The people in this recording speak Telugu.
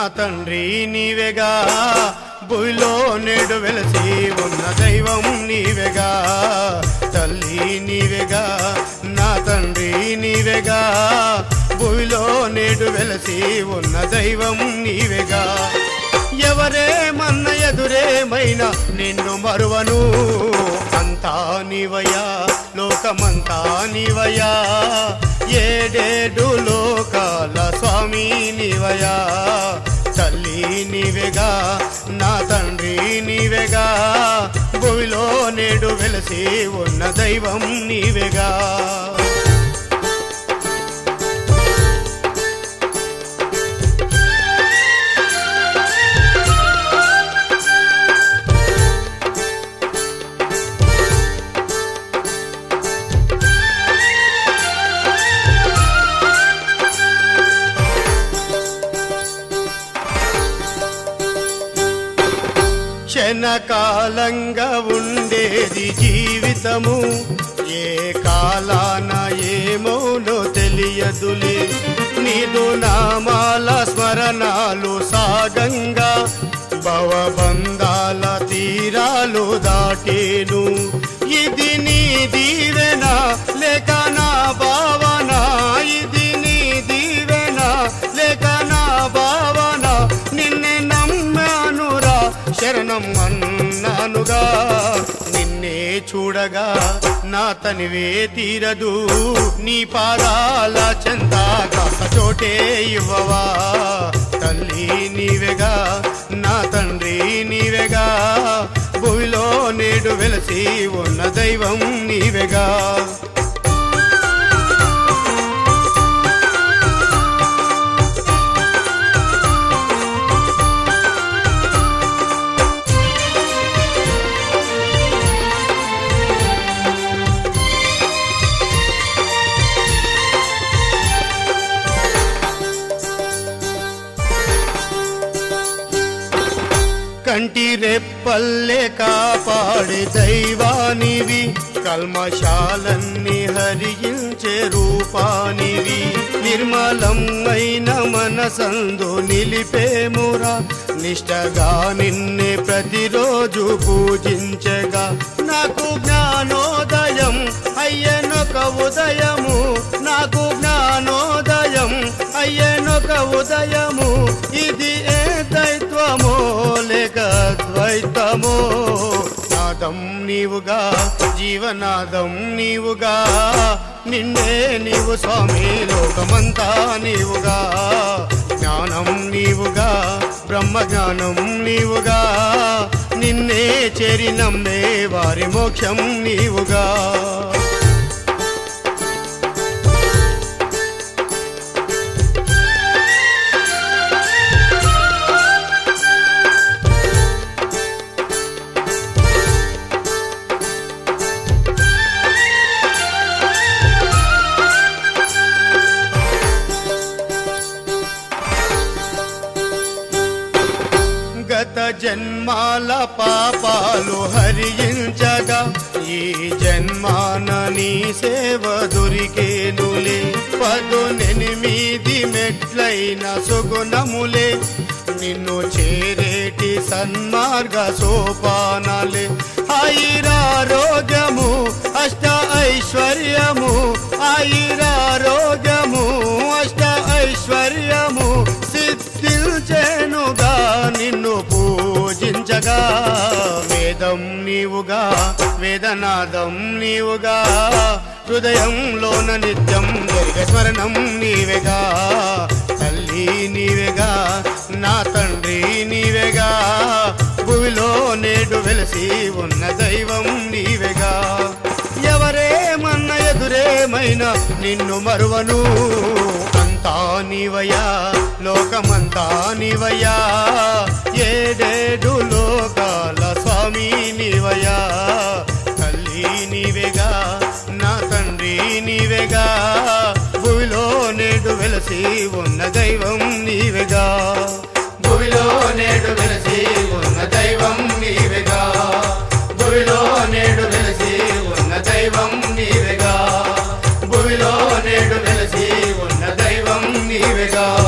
తండ్రి నీవెగా భూమిలో నేడు వెలసి ఉన్న దైవం నీవెగా తల్లి నీవెగా నా తండ్రి నీవెగా భూమిలో నేడు వెలసి ఉన్న దైవం నీవెగా ఎవరేమన్న ఎదురేమైనా నిన్ను మరువను అంతా నీవయ్యా లోకమంతా నీవయ్యా ఏడేడు లోకాల స్వామి నీవయ్యా తల్లి నీవెగా నా తండ్రి నీవెగా భూమిలో నేడు వెలసి ఉన్న దైవం నీవెగా క్షణకాలంగా ఉండేది జీవితము ఏ కాలాన ఏమోనో తెలియదులే నీదు నామాల స్మరణాలు సాగంగా భవబంధాల తీరాలు దాటేను ఇది నీ దీవెన లేక నా భావన ఇది నీ దీవెన లేక నా భావన నిన్నే నమ్మానురా శరణం అన్నానుగా నిన్నే చూడగా నా తనివే తీరదు నీ పాదాల చెందాగా చోటే ఇవ్వవా తల్లి నీవెగా నా తండ్రి నీవెగా భూమిలో నేడు వెలసి ఉన్న దైవం నీవెగా కంటి రెప్పల్లే కాపాడే దైవానివి కల్మశాలన్నీ హరించే రూపానివి నిర్మలమైన మనసందు నిలిపేమురా నిష్టగా నిన్నే ప్రతిరోజు పూజించగా నాకు జ్ఞానోదయం అయ్యనొక ఉదయము నాకు జ్ఞానోదయం అయ్యనొక ఉదయము ఇది ఏ దైత్వమో లేక ద్వైతమో నాదం నీవుగా జీవనాదం నీవుగా నిన్నే నీవు స్వామి లోకమంతా నీవుగా జ్ఞానం నీవుగా బ్రహ్మ జ్ఞానం నీవుగా నిన్నే చేరి నమ్మే వారి మోక్షం నీవుగా గత జన్మాల పాపాలు హరించగా ఈ జన్మాన నీ సేవ దొరికేనులే పదునెనిమిది మెట్లైన సుగుణములే నిన్ను చేరేటి సన్మార్గ సోపానాలే ఆయురారోగ్యము అష్ట ఐశ్వర్యము ఆయురారోగ్యము అష్ట ఐశ్వర్యము సిద్ధించేనుగా నిన్ను పూజించగా వేదం నీవుగా వేదనాదం నీవుగా హృదయంలోన నిత్యం జరిగ స్మరణం నీవెగా తల్లి నీవెగా నా తండ్రి నీవెగా భూమిలో నేడు వెలసి ఉన్న దైవం నీవెగా ఎవరేమన్న ఎదురేమైనా నిన్ను మరువను అంతా నీవయ్యా లోకమంతా నీవయ్యా ఏడేడు లోకాల స్వామి నీవయ్యా తల్లి నీవెగా నా తండ్రి నీవెగా భూమిలో నేడు వెలసి ఉన్న దైవం నీవెగా భూమిలో నేడు వెలసి ఉన్న దైవం నీవెగా భూమిలో నేడు వెలసి ఉన్న దైవం నీవెగా భూమిలో నేడు వెలసి ఉన్న దైవం నీవెగా